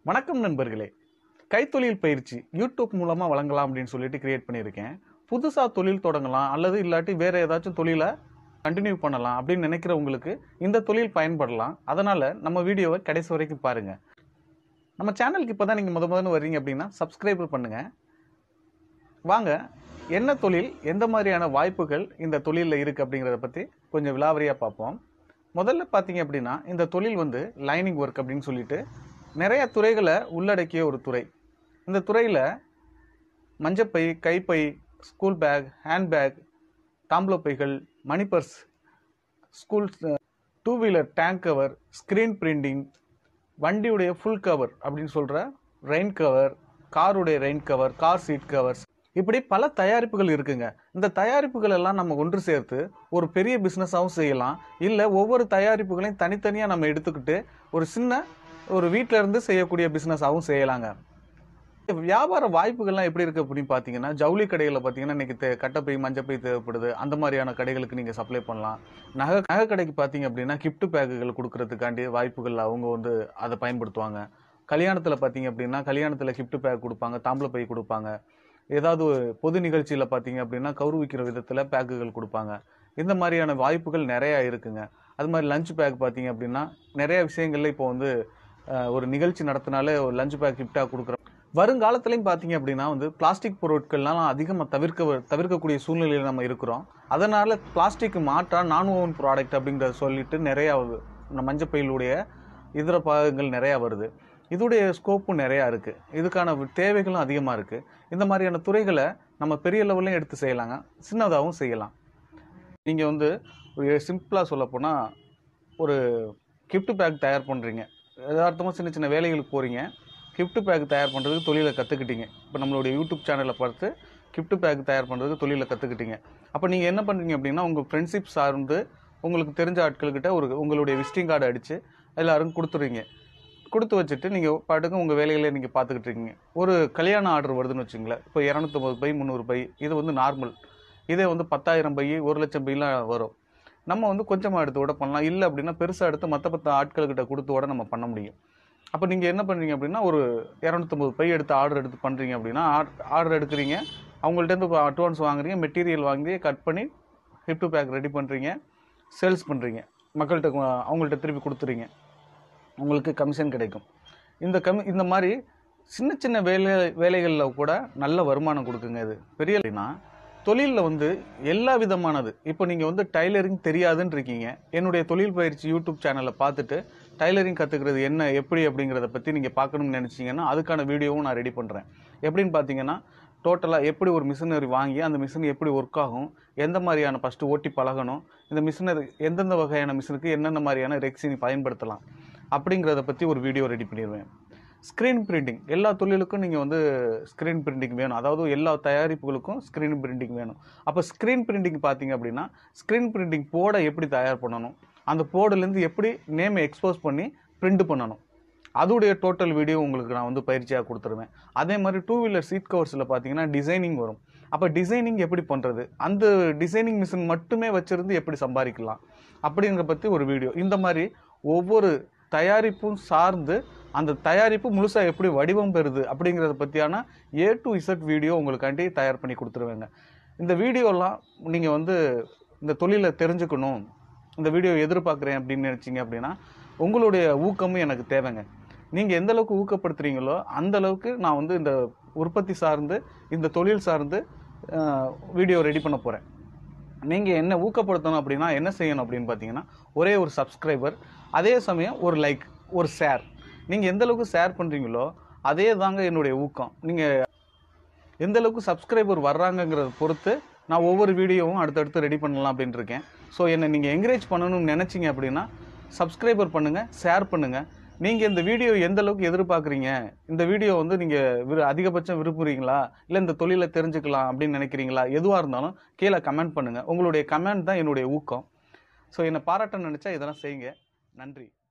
வணக்கம் நண்பர்களே கைத்தொழில் பயிற்சி யூடியூப் மூலமாக வழங்கலாம் அப்படின்னு சொல்லிட்டு கிரியேட் பண்ணியிருக்கேன் புதுசாக தொழில் தொடங்கலாம் அல்லது இல்லாட்டி வேற ஏதாச்சும் தொழிலை கண்டினியூ பண்ணலாம் அப்படின்னு நினைக்கிறவங்களுக்கு இந்த தொழில் பயன்படலாம் அதனால் நம்ம வீடியோவை கடைசி வரைக்கும் பாருங்கள் நம்ம சேனலுக்கு இப்போ தான் நீங்கள் முத முதல்ல வர்றீங்க அப்படின்னா சப்ஸ்கிரைப் பண்ணுங்கள் வாங்க என்ன தொழில் எந்த மாதிரியான வாய்ப்புகள் இந்த தொழிலில் இருக்குது அப்படிங்கிறத பற்றி கொஞ்சம் விலாவரியாக பார்ப்போம் முதல்ல பார்த்தீங்க அப்படின்னா இந்த தொழில் வந்து லைனிங் ஒர்க் அப்படின்னு சொல்லிட்டு நிறைய துறைகளை உள்ளடக்கிய ஒரு துறை இந்த துறையில் மஞ்சப்பை கைப்பை ஸ்கூல் பேக் ஹேண்ட்பேக் தாம்பூல பைகள் money purse school two wheeler tank cover screen printing வண்டியுடைய ஃபுல் கவர் அப்படின்னு சொல்கிற ரெயின் கவர் காருடைய rain cover car seat covers இப்படி பல தயாரிப்புகள் இருக்குங்க இந்த தயாரிப்புகள் எல்லாம் நம்ம ஒன்று சேர்த்து ஒரு பெரிய பிஸ்னஸாகவும் செய்யலாம் இல்லை ஒவ்வொரு தயாரிப்புகளையும் தனித்தனியாக நம்ம எடுத்துக்கிட்டு ஒரு சின்ன ஒரு வீட்டில இருந்து செய்யக்கூடிய பிஸ்னஸாகவும் செய்யலாங்க வியாபார வாய்ப்புகள்லாம் எப்படி இருக்குது அப்படின்னு பார்த்தீங்கன்னா ஜவுளி கடைகளில் பார்த்தீங்கன்னா இன்றைக்கி தே கட்டப்பை மஞ்சப்பை தேவைப்படுது அந்த மாதிரியான கடைகளுக்கு நீங்கள் சப்ளை பண்ணலாம் நகை நகை கடைக்கு பார்த்தீங்க அப்படின்னா கிஃப்ட் பேக்குகள் கொடுக்கறதுக்காண்டி வாய்ப்புகள் அவங்க வந்து அதை பயன்படுத்துவாங்க கல்யாணத்தில் பார்த்தீங்க அப்படின்னா கல்யாணத்தில் கிஃப்ட் பேக் கொடுப்பாங்க தாம்பளை பை கொடுப்பாங்க ஏதாவது ஒரு பொது நிகழ்ச்சியில் பார்த்தீங்க அப்படின்னா கௌரவிக்கிற விதத்தில் பேக்குகள் கொடுப்பாங்க இந்த மாதிரியான வாய்ப்புகள் நிறையா இருக்குங்க அது மாதிரி லஞ்ச் பேக் பார்த்தீங்க அப்படின்னா நிறைய விஷயங்கள்ல இப்போ வந்து அஹ், ஒரு நிகழ்ச்சி நடத்தினாலே ஒரு லஞ்ச் பேக் கிஃப்டாக கொடுக்குறோம் வருங்காலத்துலையும் பார்த்தீங்க அப்படின்னா வந்து பிளாஸ்டிக் பொருட்கள்லாம் அதிகமாக தவிர்க்க தவிர்க்கக்கூடிய சூழ்நிலையில் நம்ம இருக்கிறோம் அதனால் பிளாஸ்டிக் மாற்றா நான் ஓவன் ப்ராடக்ட் அப்படிங்கிறத சொல்லிட்டு நிறையா நம்ம மஞ்சப்பையிலுடைய இதர பாகங்கள் நிறையா வருது இதுடைய ஸ்கோப்பும் நிறையா இருக்குது இதுக்கான தேவைகளும் அதிகமாக இருக்குது இந்த மாதிரியான துறைகளை நம்ம பெரிய லெவல்லையும் எடுத்து செய்யலாங்க சின்னதாகவும் செய்யலாம் நீங்கள் வந்து ஒரு சிம்பிளாக சொல்லப்போனால் ஒரு gift பேக் தயார் பண்ணுறீங்க யதார்த்தமாக சின்ன சின்ன வேலைகளுக்கு போகிறீங்க gift பேக் தயார் பண்ணுறதுக்கு தொழிலை கற்றுக்கிட்டீங்க இப்போ நம்மளுடைய யூடியூப் சேனலை பார்த்து gift பேக் தயார் பண்ணுறதுக்கு தொழிலை கற்றுக்கிட்டீங்க அப்போ நீங்கள் என்ன பண்ணுறீங்க அப்படின்னா உங்கள் ஃப்ரெண்ட்ஷிப் சார்ந்து உங்களுக்கு தெரிஞ்ச ஆட்கள்கிட்ட ஒரு உங்களுடைய விசிட்டிங் கார்டு அடித்து எல்லாரும் கொடுத்துருவீங்க கொடுத்து வச்சுட்டு நீங்கள் பாட்டுக்கு உங்கள் வேலைகளை நீங்கள் பார்த்துக்கிட்டு இருக்கீங்க ஒரு கல்யாண ஆர்டர் வருதுன்னு வச்சுங்களேன் இப்போ இரநூத்தொம்பது பை முந்நூறு பை இது வந்து நார்மல் இதே வந்து பத்தாயிரம் பை ஒரு லட்சம் பைலாம் வரும் நம்ம வந்து கொஞ்சமாக எடுத்து கூட பண்ணலாம் இல்லை அப்படின்னா பெருசாக எடுத்து மற்ற பத்து ஆட்கள்கிட்ட கொடுத்து கூட நம்ம பண்ண முடியும் அப்போ நீங்கள் என்ன பண்ணுறீங்க அப்படின்னா ஒரு இரநூத்தொம்பது பை எடுத்து ஆர்டர் எடுத்து பண்ணுறீங்க அப்படின்னா ஆர்டர் எடுக்கிறீங்க அவங்கள்ட்டேருந்து அட்வான்ஸ் வாங்குறீங்க மெட்டீரியல் வாங்கி கட் பண்ணி ஹிப் டு பேக் ரெடி பண்ணுறீங்க சேல்ஸ் பண்ணுறீங்க மக்கள்கிட்ட கொ- அவங்கள்ட்ட திருப்பி கொடுத்துறீங்க உங்களுக்கு கமிஷன் கிடைக்கும் இந்த கமி இந்த மாதிரி சின்ன சின்ன வேலை வேலைகளில் கூட நல்ல வருமானம் கொடுக்குங்க இது பெரிய அப்படின்னா தொழிலில் வந்து எல்லா விதமானது இப்போ நீங்கள் வந்து டைலரிங் தெரியாதுன்னு இருக்கீங்க என்னுடைய தொழில் பயிற்சி யூடியூப் சேனலை பார்த்துட்டு டைலரிங் கற்றுக்கிறது என்ன எப்படி அப்படிங்கிறத பற்றி நீங்கள் பார்க்கணும்னு நினச்சிங்கன்னா அதுக்கான வீடியோவும் நான் ரெடி பண்ணுறேன் எப்படின்னு பார்த்தீங்கன்னா டோட்டலாக எப்படி ஒரு மிஷினரி வாங்கி அந்த மிஷின் எப்படி ஒர்க் ஆகும் எந்த மாதிரியான ஃபஸ்ட்டு ஓட்டி பழகணும் இந்த மிஷினரி எந்தெந்த வகையான மிஷினுக்கு என்னென்ன மாதிரியான ரெக்ஸினி பயன்படுத்தலாம் அப்படிங்கிறத பற்றி ஒரு வீடியோ ரெடி பண்ணிடுவேன் ஸ்க்ரீன் பிரிண்டிங் எல்லா தொழிலுக்கும் நீங்கள் வந்து ஸ்க்ரீன் பிரிண்டிங் வேணும் அதாவது எல்லா தயாரிப்புகளுக்கும் ஸ்க்ரீன் பிரிண்டிங் வேணும் அப்போ ஸ்க்ரீன் பிரிண்டிங் பார்த்தீங்க அப்படின்னா ஸ்க்ரீன் பிரிண்டிங் போர்டை எப்படி தயார் பண்ணணும் அந்த போர்டுலேருந்து எப்படி நேமை எக்ஸ்போஸ் பண்ணி பிரிண்ட் பண்ணணும் அதோடைய டோட்டல் வீடியோ உங்களுக்கு நான் வந்து பயிற்சியாக கொடுத்துருவேன் அதே மாதிரி டூ வீலர் சீட் கவர்ஸில் பார்த்தீங்கன்னா டிசைனிங் வரும் அப்போ டிசைனிங் எப்படி பண்ணுறது அந்த டிசைனிங் மிஷின் மட்டுமே வச்சிருந்து எப்படி சம்பாதிக்கலாம் அப்படிங்கிற பற்றி ஒரு வீடியோ இந்த மாதிரி ஒவ்வொரு தயாரிப்பும் சார்ந்து அந்த தயாரிப்பு முழுசாக எப்படி வடிவம் பெறுது அப்படிங்கிறத பற்றியான ஏ டு இசட் வீடியோ உங்களுக்காண்டி தயார் பண்ணி கொடுத்துருவேங்க இந்த வீடியோலாம் நீங்கள் வந்து இந்த தொழிலை தெரிஞ்சுக்கணும் இந்த வீடியோ எதிர்பார்க்குறேன் அப்படின்னு நினச்சிங்க அப்படின்னா உங்களுடைய ஊக்கமும் எனக்கு தேவைங்க நீங்கள் எந்த அளவுக்கு ஊக்கப்படுத்துறீங்களோ அந்த அளவுக்கு நான் வந்து இந்த உற்பத்தி சார்ந்து இந்த தொழில் சார்ந்து வீடியோ ரெடி பண்ண போகிறேன் நீங்கள் என்ன ஊக்கப்படுத்தணும் அப்படின்னா என்ன செய்யணும் அப்படின்னு பார்த்தீங்கன்னா ஒரே ஒரு சப்ஸ்கிரைபர் அதே சமயம் ஒரு லைக் ஒரு ஷேர் நீங்கள் எந்த அளவுக்கு ஷேர் பண்ணுறீங்களோ அதே தாங்க என்னுடைய ஊக்கம் நீங்கள் எந்த அளவுக்கு சப்ஸ்கிரைபர் வர்றாங்கங்கிறத பொறுத்து நான் ஒவ்வொரு வீடியோவும் அடுத்தடுத்து ரெடி பண்ணலாம் அப்படின்ட்டு இருக்கேன் ஸோ என்னை நீங்கள் என்கரேஜ் பண்ணணும்னு நினச்சிங்க அப்படின்னா சப்ஸ்கிரைபர் பண்ணுங்கள் ஷேர் பண்ணுங்கள் நீங்கள் இந்த வீடியோ எந்த அளவுக்கு எதிர்பார்க்குறீங்க இந்த வீடியோ வந்து நீங்கள் விரு அதிகபட்சம் விரும்புகிறீங்களா இல்லை இந்த தொழிலை தெரிஞ்சுக்கலாம் அப்படின்னு நினைக்கிறீங்களா எதுவாக இருந்தாலும் கீழே கமெண்ட் பண்ணுங்கள் உங்களுடைய கமெண்ட் தான் என்னுடைய ஊக்கம் ஸோ என்னை பாராட்ட நினச்சா இதெல்லாம் செய்யுங்க நன்றி